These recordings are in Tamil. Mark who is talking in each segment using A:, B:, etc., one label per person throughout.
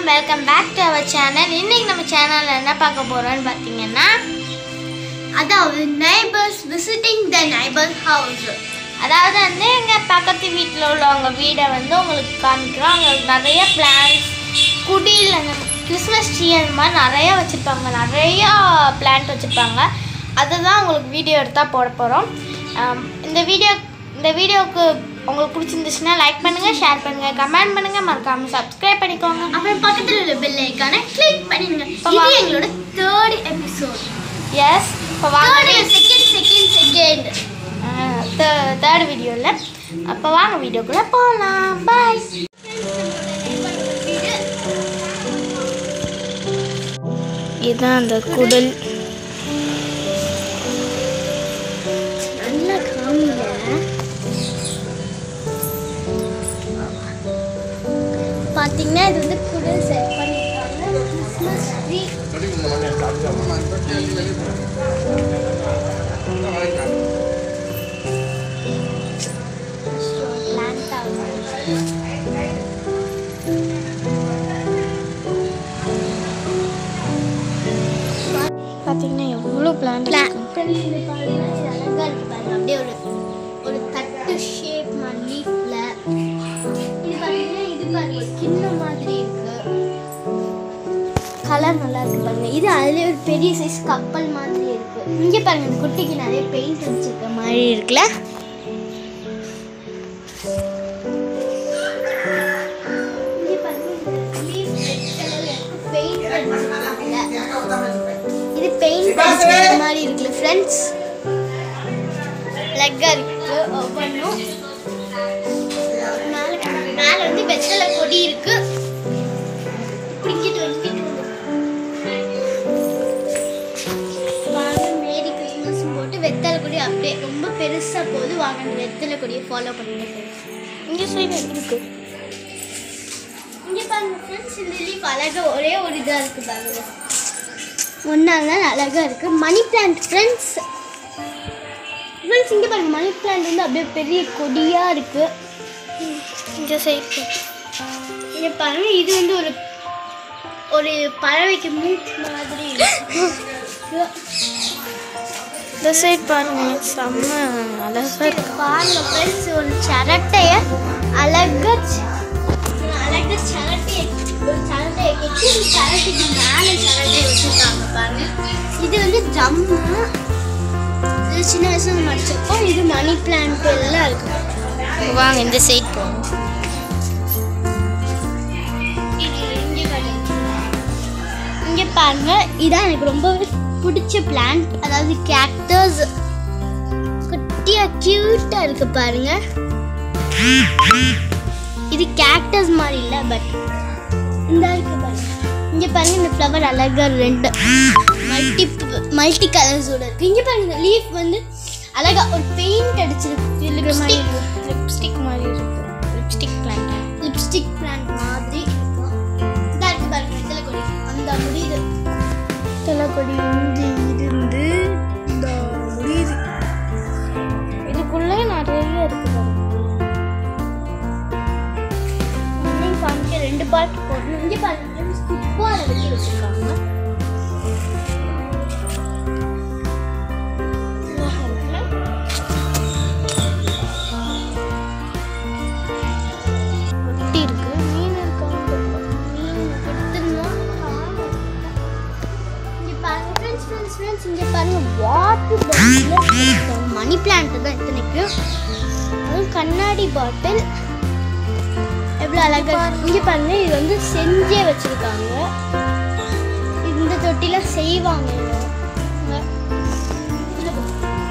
A: Welcome back to our channel இன்னைக்கு நம்ம சேனலில் என்ன பார்க்க போகிறோம்னு பார்த்தீங்கன்னா
B: அதாவது neighbours visiting the neighbour house
A: அதாவது வந்து எங்கள் பக்கத்து வீட்டில் உள்ளவங்க வீடை வந்து உங்களுக்கு காமிக்கிறோம் அங்கே நிறைய பிளான்ஸ் குடியில் அந்த கிறிஸ்மஸ் ட்ரீ அந்த மாதிரி நிறையா வச்சுருப்பாங்க நிறையா பிளான்ட் வச்சுருப்பாங்க அதுதான் உங்களுக்கு வீடியோ எடுத்தால் போட போகிறோம் இந்த வீடியோ இந்த வீடியோவுக்கு உங்களுக்கு பிடிச்சிருந்துச்சுன்னா லைக் பண்ணுங்கள் ஷேர் பண்ணுங்கள் கமெண்ட் பண்ணுங்கள் மறக்காமல் சப்ஸ்கிரைப் பண்ணிக்கோங்க
B: அப்புறம் பக்கத்தில் உள்ள பெல் ஐக்கானை கிளிக் பண்ணிடுங்க
A: இப்ப
B: இது
A: வாங்க.
B: எங்களோட தேர்ட் எபிசோட்
A: எஸ் இப்போ வாங்க
B: third second second second
A: third வீடியோவில் அப்போ வாங்க வீடியோக்குள்ளே போகலாம் பாய் இதுதான் அந்த குடல்
B: நல்லா காமிங்க பார்த்தீங்கன்னா இது வந்து குடல் செட் பண்ணியிருக்காங்க கிறிஸ்மஸ் ட்ரீ பிளான்ட் ஆகும்
A: பார்த்தீங்கன்னா எவ்வளோ பிளான்
B: ஃப்ரெண்ட்ஸ் இது பாருங்க இது அழகா இருக்கு பாருங்க அப்படியே ஒரு ஒரு தட்டு ஷேப் மாதிரி லீஃப்ல இது பாத்தீங்கன்னா இது பாருங்க ஒரு கிண்ணம் மாதிரி இருக்கு கலர் நல்லா இருக்கு பாருங்க இது அதுல ஒரு பெரிய சைஸ் கப்பல் மாதிரி இருக்கு இங்க பாருங்க இந்த குட்டிக்கு நிறைய பெயிண்ட் அடிச்சிருக்க மாதிரி இருக்குல்ல இங்க பாருங்க இந்த leaf red colourல இருக்கு, paint அடிச்சிருக்காங்கல்ல. இது பெயிண்ட் அடிச்ச மாதிரி இருக்குல்ல ஃப்ரெண்ட்ஸ் லெக்கா இருக்கு ஒவ்வொன்றும் மேலே மேலே வந்து வெத்தலை கொடி இருக்கு பிடிக்கிட்டு வச்சுக்கிட்டு வாங்க மேரி கிறிஸ்மஸ் போட்டு வெத்தலை கொடி அப்படியே ரொம்ப பெருசா போகுது வாங்க அந்த வெத்தலை கொடியை ஃபாலோ பண்ணுங்க ஃப்ரெண்ட்ஸ்
A: இங்கே சைடு இருக்கு
B: இங்க பாருங்க ஃப்ரெண்ட்ஸ் இந்த லீஃப் அழகா ஒரே ஒரு இதா இருக்கு பாருங்க ஒன்னாங்க அழகா இருக்கு மணி பிளான்ட் ஃப்ரெண்ட்ஸ் ஃப்ரெண்ட்ஸ் இங்க பாருங்க மணி பிளான்ட் வந்து அப்படியே பெரிய கொடியா இருக்கு
A: இந்த சைடு
B: இங்க பாருங்க இது வந்து ஒரு ஒரு பறவைக்கு மூக்கு மாதிரி இருக்கு
A: இந்த சைடு பாருங்க செம்ம அழகாக இருக்கு
B: பாருங்க ஃப்ரெண்ட்ஸ் ஒரு சரட்டைய அழகா ச- அழகா சரட்டைய ஒரு சரட்டைய கட்டி இந்த சரட்டைக்கு மேலே சரட்டைய வச்சிருக்காங்க பாருங்க இது வந்து ஜம்மு இது சின்ன வயசுல மடிச்சிருக்கோம் இது மணி பிளான்ட் எல்லாம் இருக்கு
A: வாங்க இந்த சைடு போவோம்
B: இது இங்க பாருங்க. இங்க பாருங்க இதான் எனக்கு ரொம்ப பிடிச்ச பிளான்ட் அதாவது கேக்டர்ஸ் குட்டியா கியூட்டா இருக்கு பாருங்க இது கேக்டஸ் மாதிரி இல்ல பட் இந்த இருக்கு பாருங்க இங்க பாருங்க இந்த ஃப்ளவர் அழகா ரெண்டு மல்டி மல்டி கலர்ஸோட இருக்கு இங்க பாருங்க இந்த லீஃப் வந்து அழகா ஒரு பெயிண்ட் அடிச்சிருக்கு லிப்ஸ்டிக்
A: லிப்ஸ்டிக் மாதிரி இருக்கு லிப்ஸ்டிக் பிளான்ட்
B: லிப்ஸ்டிக் பிளான்ட் மாதிரி இருக்கும் இதா இருக்கு பாருங்க வெத்தலை கொடி அந்த முடியுது
A: தலைக்கொடி வந்து இருந்து இந்த முடியுது இதுக்குள்ளே நிறைய இருக்கு பாருங்க
B: இன்னும் காமிக்க ரெண்டு பார்ட் போடணும் இங்க பாருங்க ஃபுட்பால் வச்சு வச்சிருக்காங்க
A: ஒட்டி இருக்கு மீன் இருக்காங்க
B: மீன் கொடுத்துருந்தோம் காணோம். இங்க பாருங்க ஃப்ரெண்ட்ஸ் ஃப்ரெண்ட்ஸ் ஃப்ரெண்ட்ஸ் இங்க பாருங்க வாட்டர் மணி பிளான்ட் தான் இத்தனைக்கு அதுவும் கண்ணாடி பாட்டில் எவ்வளோ அழகா இருக்கு. இங்க பாருங்க இது வந்து செஞ்சே வச்சிருக்காங்க இந்த தொட்டில செய்வாங்க இங்க. இங்க. இதுல பா-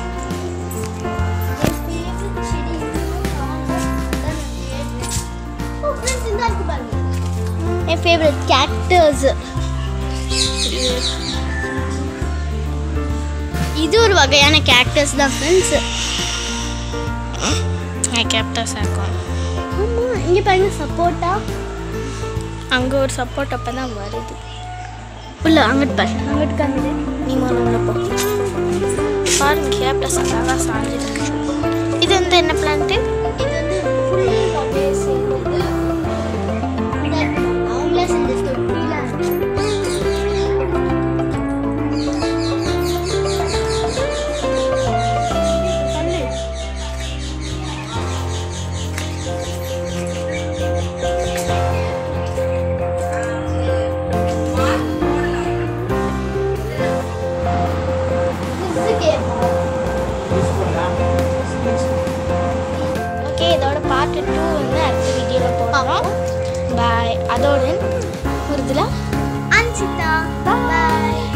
B: என் favorite செடி இன்னும் காணோம். அதான் நான் கேட்டேன். ஓ, friends, இந்தா இருக்கு பாருங்க. என் ஃபேவரட் கேக்டர்ஸ் இது ஒரு வகையான கேக்டஸ் தான் ஃப்ரெண்ட்ஸ்
A: கேப்டஸ் இருக்கும்
B: ஆமாம் இங்கே பாருங்க சப்போட்டா
A: அங்கே ஒரு சப்போர்ட் அப்போ தான் வருது
B: உள்ள அங்கிட்டு பாரு அங்கிட்டு காமிடு
A: நீ முதல்ல உள்ள போ பாருங்க கேப்டஸ் அழகாக சாஞ்சிருக்கு இது வந்து என்ன பிளான்ட்டு
B: இது வந்து ஃபுல் அப்படியே சேர்ந்தது இதா இருக்கு. அவங்களே செஞ்ச தொட்டி
A: ஓகே இதோட பார்ட் டூ வந்து அடுத்த வீடியோவில் போடுறோம் பாய் அதோட புரிதுலா
B: அன்சிதா
A: பாய்